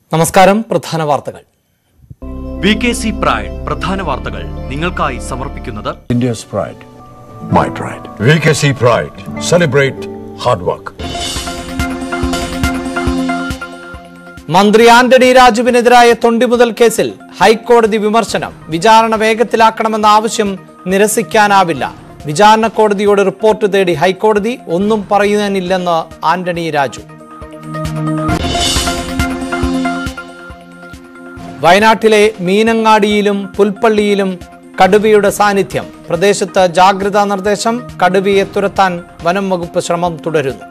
നമസ്കാരം പ്രധാന വാർത്തകൾ വി കെ സി പ്രൈഡ് പ്രധാന വാർത്തകൾ നിങ്ങൾക്കായി സമർപ്പിക്കുന്നത് India's pride. My pride. VKC Pride. Celebrate hard work. മന്ത്രി ആന്റണി രാജുവിനെതിരായ തൊണ്ടിമുതൽ കേസിൽ ഹൈക്കോടതി വിമർശനം വിചാരണ വേഗത്തിലാക്കണമെന്ന ആവശ്യം നിരസിക്കാനാവില്ല വിചാരണ കോടതിയോട് റിപ്പോർട്ട് തേടി ഹൈക്കോടതി ഒന്നും പറയുവാനില്ലെന്ന് ആന്റണി രാജു വയനാട്ടിലെ മീനങ്ങാടിയിലും പുൽപ്പള്ളിയിലും കടുവയുടെ സാന്നിധ്യം പ്രദേശത്ത് ജാഗ്രതാ നിർദ്ദേശം കടുവയെ തുരത്താൻ വനം വകുപ്പ് ശ്രമം തുടരുന്നു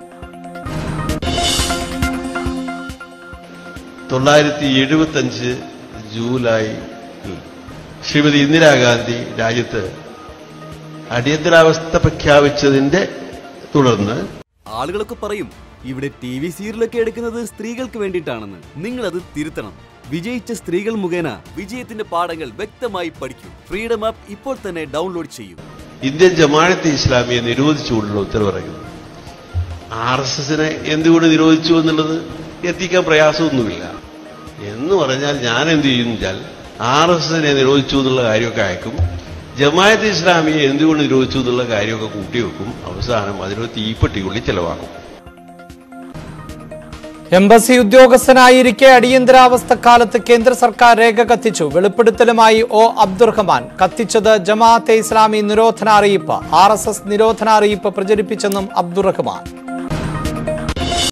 തൊള്ളായിരത്തി എഴുപത്തഞ്ച് ജൂലൈ ശ്രീമതി ഇന്ദിരാഗാന്ധി രാജ്യത്ത് അടിയന്തരാവസ്ഥ പ്രഖ്യാപിച്ചതിന്റെ തുടർന്ന് ആളുകളൊക്കെ പറയും ഇവിടെ ടി വി സീരിയലൊക്കെ എടുക്കുന്നത് സ്ത്രീകൾക്ക് വേണ്ടിയിട്ടാണെന്ന് നിങ്ങൾ അത് തിരുത്തണം വിജയിച്ച സ്ത്രീകൾ മുഖേന വിജയത്തിന്റെ പാഠങ്ങൾ വ്യക്തമായി പഠിക്കൂ ഫ്രീഡം ആപ്പ് ഇപ്പോൾ തന്നെ ഡൗൺലോഡ് ചെയ്യൂ ഇന്ത്യൻ ജമാഅത്തെ ഇസ്ലാമിയെ നിരോധിച്ചുകൊണ്ടുള്ള ഉത്തരവിറങ്ങുന്നു ആർ എസ് എസിനെ എന്തുകൊണ്ട് നിരോധിച്ചു എന്നുള്ളത് എത്തിക്കാൻ പ്രയാസമൊന്നുമില്ല എന്ന് പറഞ്ഞാൽ ഞാൻ എന്ത് ചെയ്യും വെച്ചാൽ ആർ എസ് എസിനെ നിരോധിച്ചു എന്നുള്ള കാര്യമൊക്കെ അയക്കും ജമാഅത്തെ ഇസ്ലാമിയെ എന്തുകൊണ്ട് നിരോധിച്ചു എന്നുള്ള കാര്യമൊക്കെ കൂട്ടിവെക്കും അവസാനം അതിനൊരു തീപ്പെട്ടിക്കുള്ളി ചെലവാക്കും എംബസി ഉദ്യോഗസ്ഥനായിരിക്കെ അടിയന്തരാവസ്ഥ കാലത്ത് കേന്ദ്ര സർക്കാർ രേഖ കത്തിച്ചു വെളിപ്പെടുത്തലുമായി ഒ അബ്ദുറഹ്മാൻ കത്തിച്ചത് ജമാഅത്തെ ഇസ്ലാമി നിരോധന അറിയിപ്പ് ആർ എസ് എസ് നിരോധന അറിയിപ്പ് പ്രചരിപ്പിച്ചെന്നും അബ്ദുറഹ്മാൻ